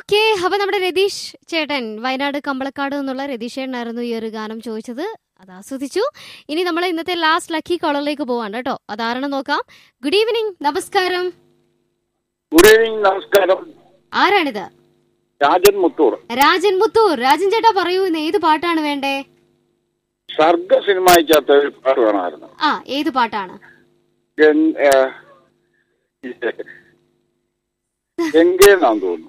Okay അപ്പൊ നമ്മുടെ രതീഷ് ചേട്ടൻ വയനാട് കമ്പളക്കാട് എന്നുള്ള രതീഷ് ചേട്ടനായിരുന്നു ഈ ഒരു ഗാനം ചോദിച്ചത് അത് ആസ്വദിച്ചു ഇനി നമ്മൾ ഇന്നത്തെ ലാസ്റ്റ് ലക്കി കോളറിലേക്ക് പോവാണ് കേട്ടോ അതാരണം നോക്കാം ഗുഡ് ഈവനിങ് നമസ്കാരം ഗുഡ് ഈവനിങ് നമസ്കാരം ആരാണിത് രാജൻ മുത്തൂർ രാജൻ മുത്തൂർ രാജൻ ചേട്ടാ പറയൂ ഇന്ന് ഏത് പാട്ടാണ് വേണ്ടേ സർഗ സിനിമയ്ക്കകത്ത് ഒരു പാട്ട് വേണമായിരുന്നു ആ ഏത് പാട്ടാണ് ഗംഗ- ഏ, ഗംഗേന്നാന്ന് തോന്നുന്നു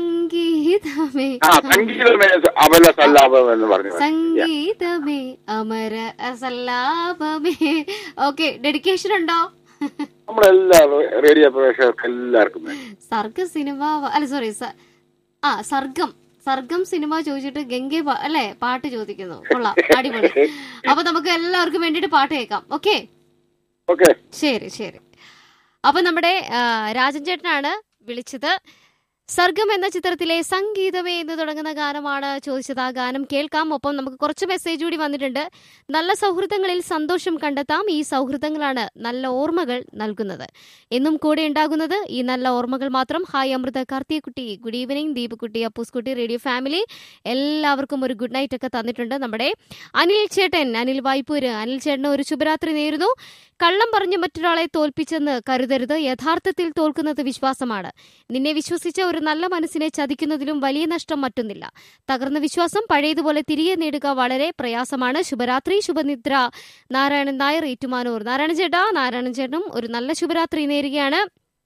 സംഗീതമേ ആ സംഗീതമേ അമല സല്ലാപം എന്ന് പറഞ്ഞു സംഗീതമേ അമര സല്ലാപമേ ഓക്കെ ഡെഡിക്കേഷൻ ഉണ്ടോ നമ്മളെല്ലാവരും റേഡിയോ പ്രേക്ഷകർക്ക് എല്ലാവർക്കും വേണ്ടി. സർഗ സിനിമ വ- അല്ല സോറി ആ സർഗം സർഗം സിനിമ ചോദിച്ചിട്ട് ഗംഗെ പാ- അല്ലേ പാട്ട് ചോദിക്കുന്നു കൊള്ളാം അടിപൊളി അപ്പൊ നമുക്ക് എല്ലാവർക്കും വേണ്ടിയിട്ട് പാട്ട് കേൾക്കാം ഓക്കെ ഓക്കെ ശരി ശരി അപ്പൊ നമ്മുടെ ആ, രാജൻ ചേട്ടനാണ് വിളിച്ചത് സർഗം എന്ന ചിത്രത്തിലെ സംഗീതമേ എന്ന് തുടങ്ങുന്ന ഗാനമാണ് ചോദിച്ചത് ആ ഗാനം കേൾക്കാം ഒപ്പം നമുക്ക് കുറച്ച് മെസ്സേജ് കൂടി വന്നിട്ടുണ്ട് നല്ല സൗഹൃദങ്ങളിൽ സന്തോഷം കണ്ടെത്താം ഈ സൗഹൃദങ്ങളാണ് നല്ല ഓർമ്മകൾ നൽകുന്നത് എന്നും കൂടെ ഉണ്ടാകുന്നത് ഈ നല്ല ഓർമ്മകൾ മാത്രം ഹായ് അമൃത കാർത്തികക്കുട്ടി ഗുഡ് ഈവനിങ് ദീപക്കുട്ടി അപ്പൂസ്കുട്ടി റേഡിയോ ഫാമിലി എല്ലാവർക്കും ഒരു ഗുഡ് നൈറ്റ് ഒക്കെ തന്നിട്ടുണ്ട് നമ്മുടെ അനിൽ ചേട്ടൻ അനിൽ വായ്പൂര് അനിൽ ചേട്ടന് ഒരു ശുഭരാത്രി നേരുന്നു കള്ളം പറഞ്ഞ് മറ്റൊരാളെ തോൽപ്പിച്ചെന്ന് കരുതരുത് യഥാർത്ഥത്തിൽ തോൽക്കുന്നത് വിശ്വാസമാണ് നിന്നെ വിശ്വസിച്ച ഒരു നല്ല മനസ്സിനെ ചതിക്കുന്നതിലും വലിയ നഷ്ടം മറ്റൊന്നില്ല തകർന്ന വിശ്വാസം പഴയതുപോലെ തിരികെ നേടുക വളരെ പ്രയാസമാണ് ശുഭരാത്രി ശുഭനിദ്ര നാരായണൻ നായർ ഏറ്റുമാനൂർ നാരായണൻ ചേട്ടാ നാരായണൻ ചേട്ടനും ഒരു നല്ല ശുഭരാത്രി നേരുകയാണ്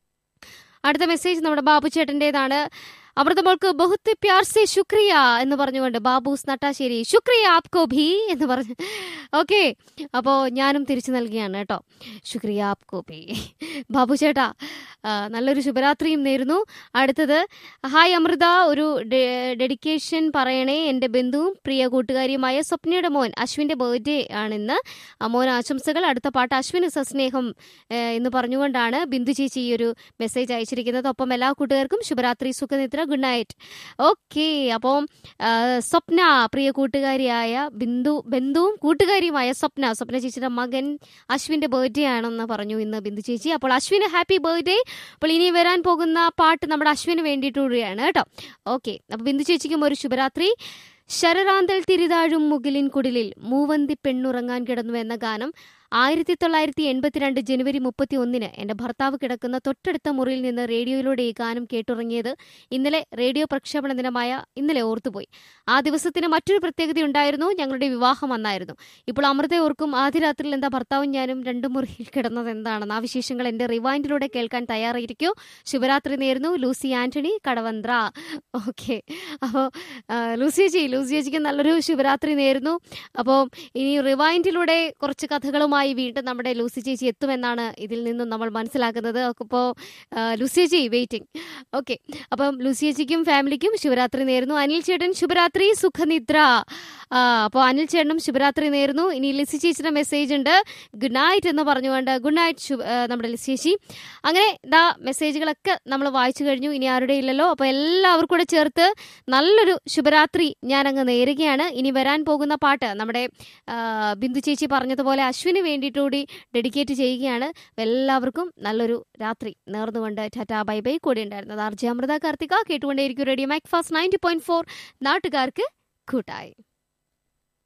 അടുത്ത മെസ്സേജ് നമ്മുടെ ബാബു ചേട്ടന്റേതാണ് അമൃതമോൾക്ക് ബഹുത്ത് പ്യാർ സെ ശുക്രിയ എന്ന് പറഞ്ഞുകൊണ്ട് ബാബൂസ് നട്ടാശ്ശേരി ശുക്രിയ ആപ്കോ ഭീ എന്ന് പറഞ്ഞു ഓക്കെ അപ്പോൾ ഞാനും തിരിച്ചു നൽകിയാണ് കേട്ടോ ശുക്രിയ ആപ്കോ ഭീ ബാബു ചേട്ടാ ആ, നല്ലൊരു ശുഭരാത്രിയും നേരുന്നു അടുത്തത് ഹായ് അമൃത ഒരു ഡെ- ഡെഡിക്കേഷൻ പറയണേ എൻ്റെ ബന്ധുവും പ്രിയ കൂട്ടുകാരിയുമായ സ്വപ്നയുടെ മോൻ അശ്വിൻ്റെ ബർത്ത്ഡേ ആണിന്ന് ആ മോൻ ആശംസകൾ അടുത്ത പാട്ട് അശ്വിന് സസ്നേഹം ഏ, എന്ന് പറഞ്ഞുകൊണ്ടാണ് ബിന്ദു ചേച്ചി ഈ ഒരു മെസ്സേജ് അയച്ചിരിക്കുന്നത് ഒപ്പം എല്ലാ കൂട്ടുകാർക്കും ശുഭരാത്രി സുഖനിദ്ര ഗുഡ് നൈറ്റ് ഓക്കെ അപ്പോൾ സ്വപ്ന പ്രിയ കൂട്ടുകാരിയായ ബിന്ദു ബന്ധുവും കൂട്ടുകാരിയുമായ സ്വപ്ന സ്വപ്ന ചേച്ചിയുടെ മകൻ അശ്വിന്റെ ബർത്ത്ഡേ ആണെന്ന് പറഞ്ഞു ഇന്ന് ബിന്ദു ചേച്ചി അപ്പോൾ അശ്വിന് ഹാപ്പി ബർത്ത്ഡേ അപ്പോൾ ഇനി വരാൻ പോകുന്ന പാട്ട് നമ്മുടെ അശ്വിന് വേണ്ടിയിട്ട് കൂടിയാണ് കേട്ടോ ഓക്കെ അപ്പോൾ ബിന്ദു ചേച്ചിക്കും ഒരു ശുഭരാത്രി ശരറാന്തൽ തിരിതാഴും മുകിലിൻ കുടിലിൽ മൂവന്തി പെണ്ണുറങ്ങാൻ കിടന്നു എന്ന ഗാനം ആയിരത്തി തൊള്ളായിരത്തി എൺപത്തിരണ്ട് ജനുവരി മുപ്പത്തി ഒന്നിന് എൻ്റെ ഭർത്താവ് കിടക്കുന്ന തൊട്ടടുത്ത മുറിയിൽ നിന്ന് റേഡിയോയിലൂടെ ഈ ഗാനം കേട്ടുറങ്ങിയത് ഇന്നലെ റേഡിയോ പ്രക്ഷേപണ ദിനമായ ഇന്നലെ ഓർത്തുപോയി ആ ദിവസത്തിന് മറ്റൊരു പ്രത്യേകത ഉണ്ടായിരുന്നു ഞങ്ങളുടെ വിവാഹം അന്നായിരുന്നു ഇപ്പോൾ അമൃത ഓർക്കും ആദ്യ രാത്രിയിൽ എന്താ ഭർത്താവും ഞാനും രണ്ട് മുറിയിൽ കിടന്നത് എന്താണെന്ന് ആ വിശേഷങ്ങൾ എൻ്റെ റിവൈൻഡിലൂടെ കേൾക്കാൻ തയ്യാറായിരിക്കൂ ശിവരാത്രി നേരുന്നു ലൂസി ആന്റണി കടവന്ത്ര ഓക്കെ അപ്പോൾ ലൂസി ചേച്ചി ലൂസി ചേച്ചിക്ക് നല്ലൊരു ശിവരാത്രി നേരുന്നു അപ്പോൾ ഇനി റിവൈൻഡിലൂടെ കുറച്ച് കഥകളുമായി വീണ്ടും നമ്മുടെ ലൂസി ചേച്ചി എത്തുമെന്നാണ് ഇതിൽ നിന്നും നമ്മൾ മനസ്സിലാക്കുന്നത് അപ്പോൾ ലൂസി ചേച്ചി വെയിറ്റിംഗ് ഓക്കെ അപ്പം ലൂസി ചേച്ചിക്കും ഫാമിലിക്കും ശിവരാത്രി നേരുന്നു അനിൽ ചേട്ടൻ ശുഭരാത്രി സുഖനിദ്ര ആ, അപ്പോൾ അനിൽ ചേട്ടനും ശുഭരാത്രി നേരുന്നു ഇനി ലിസി ചേച്ചിയുടെ മെസ്സേജ് ഉണ്ട് ഗുഡ് നൈറ്റ് എന്ന് പറഞ്ഞുകൊണ്ട് ഗുഡ് നൈറ്റ് ശുഭ ആ, നമ്മുടെ ലിസി ചേച്ചി അങ്ങനെ ഇതാ മെസ്സേജുകളൊക്കെ നമ്മൾ വായിച്ചു കഴിഞ്ഞു ഇനി ആരുടെ ഇല്ലല്ലോ അപ്പോൾ എല്ലാവർക്കും കൂടെ ചേർത്ത് നല്ലൊരു ശുഭരാത്രി ഞാൻ അങ്ങ് നേരുകയാണ് ഇനി വരാൻ പോകുന്ന പാട്ട് നമ്മുടെ ആ, ബിന്ദു ചേച്ചി പറഞ്ഞതുപോലെ അശ്വിന് വേണ്ടിയിട്ട് കൂടി ഡെഡിക്കേറ്റ് ചെയ്യുകയാണ് എല്ലാവർക്കും നല്ലൊരു രാത്രി നേർന്നുകൊണ്ട് ടാറ്റാ ബൈ ബൈ കൂടി ഉണ്ടായിരുന്നത് ആർ ജെ അമൃത കാർത്തിക കേട്ടുകൊണ്ടേയിരിക്കും radio Mac Fast ninety point four നാട്ടുകാർക്ക് കൂട്ടായി